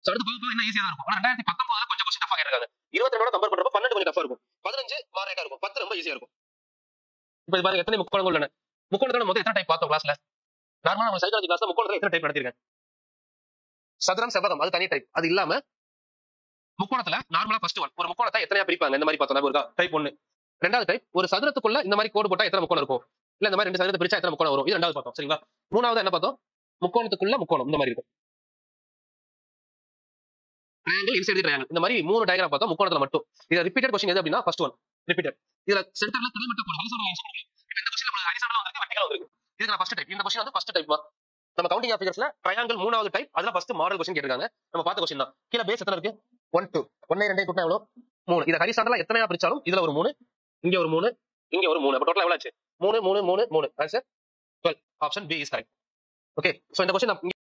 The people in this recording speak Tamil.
So, அடுத்து போக போக இன்னும் ஈஸியா இருக்கும் ஆனா ரெண்டாயிரத்தி பத்தொன்பதுல கொஞ்சம் கொஸ்டின் டஃபா கேட்டிருக்காங்க இருபத்தி ரெண்டோட கம்பேர் பண்றப்ப பன்னெண்டு கொஞ்சம் டஃபா இருக்கும் பதினஞ்சு மாரேட்டா இருக்கும் பத்து ரொம்ப ஈஸியா இருக்கும் இப்ப இது பாருங்க எத்தனை முக்கோணங்கள் உள்ளன முக்கோணத்தோட மொத்தம் எத்தனை டைப் பார்த்தோம் கிளாஸ்ல நார்மலா நம்ம சைக்காலஜி கிளாஸ்ல முக்கோணத்துல எத்தனை டைப் நடத்திருக்கேன் சதுரம் செவ்வகம் அது தனி டைப் அது இல்லாம முக்கோணத்துல நார்மலா ஃபர்ஸ்ட் ஒன் ஒரு முக்கோணத்தை எத்தனையா பிரிப்பாங்க இந்த மாதிரி பார்த்தோம் ஒரு டைப் ஒன்னு ரெண்டாவது டைப் ஒரு சதுரத்துக்குள்ள இந்த மாதிரி கோடு போட்டா எத்தனை முக்கோணம் இருக்கும் இல்ல இந்த மாதிரி ரெண்டு சதுரத்தை பிரிச்சா எத்தனை முக்கோணம் வரும் இது ரெண்டாவது பார்த்தோம் சரிங்களா மூணாவது என்ன பார்த்தோம் முக்கோணத்துக்குள்ள முக்கோணம் இந்த மாதிரி இருக்கும் ட்ரையாங்கிள் இன்சைடு ட்ரையாங்கிள் இந்த மாதிரி மூணு டயக்ராம் பார்த்தோம் முக்கோணத்துல மட்டும் இது ரிப்பீட்டட் கொஸ்டின் எது அப்படின்னா ஃபர்ஸ்ட் ஒன் ரிப்பீட்டட் இதுல சென்டர்ல கிடைமட்ட கோடு ஹரிசாண்டல் லைன்ஸ் இருக்கு இப்போ இந்த கொஸ்டின் நம்ம ஹரிசாண்டல் வந்திருக்கு வெர்டிகல் வந்திருக்கு இதுக்கு நான் ஃபர்ஸ்ட் டைப் இந்த கொஸ்டின் வந்து ஃபர்ஸ்ட் டைப் நம்ம கவுண்டிங் ஆஃப் ஃபிகர்ஸ்ல ட்ரையாங்கிள் மூணாவது டைப் அதுல ஃபர்ஸ்ட் மாடல் கொஸ்டின் கேட்டிருக்காங்க நம்ம பார்த்த கொஸ்டின் தான் கீழ பேஸ் எத்தனை இருக்கு ஒன் டூ ஒன்னே ரெண்டே கூட்டம் எவ்வளவு மூணு இதை ஹரிசாண்டலா எத்தனையா பிரிச்சாலும் இதுல ஒரு மூணு இங்க ஒரு மூணு இங்க ஒரு மூணு அப்ப டோட்டல் எவ்வளவு ஆச்சு மூணு மூணு மூணு மூணு answer twelve option B is correct okay so இந்த கொஸ்டின்